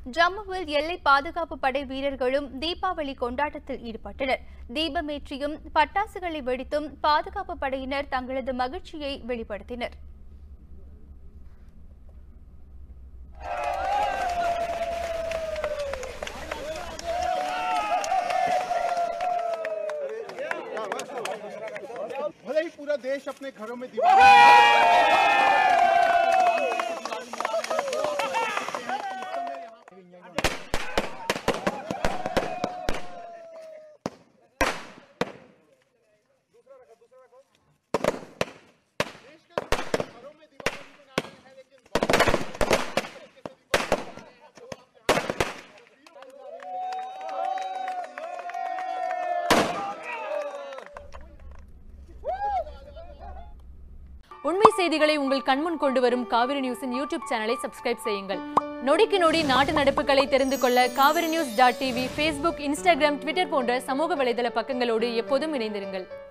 ஜம்முவில் எல்லை பாதுகாப்பு படை வீரர்களும் தீபாவளி கொண்டாட்டத்தில் ஈடுபட்டனர் தீபமேற்றியும் பட்டாசுகளை வெடித்தும் பாதுகாப்பு படையினர் தங்களது மகிழ்ச்சியை வெளிப்படுத்தினர் भले ही पूरा देश अपने घरों में दिवाली உண்மை செய்திகளை உங்கள் கண்முன் கொண்டு வரும் காவிரி நியூஸின் யூடியூப் சேனலை சப்ஸ்கிரைப் செய்யுங்கள் நொடிக்கு நொடி நாட்டு நடப்புகளை தெரிந்து கொள்ள Kaveri news dot TV Facebook Instagram Twitter போன்ற சமூக வலைதள பக்கங்களோடு எப்போதும் இணைந்திருங்கள்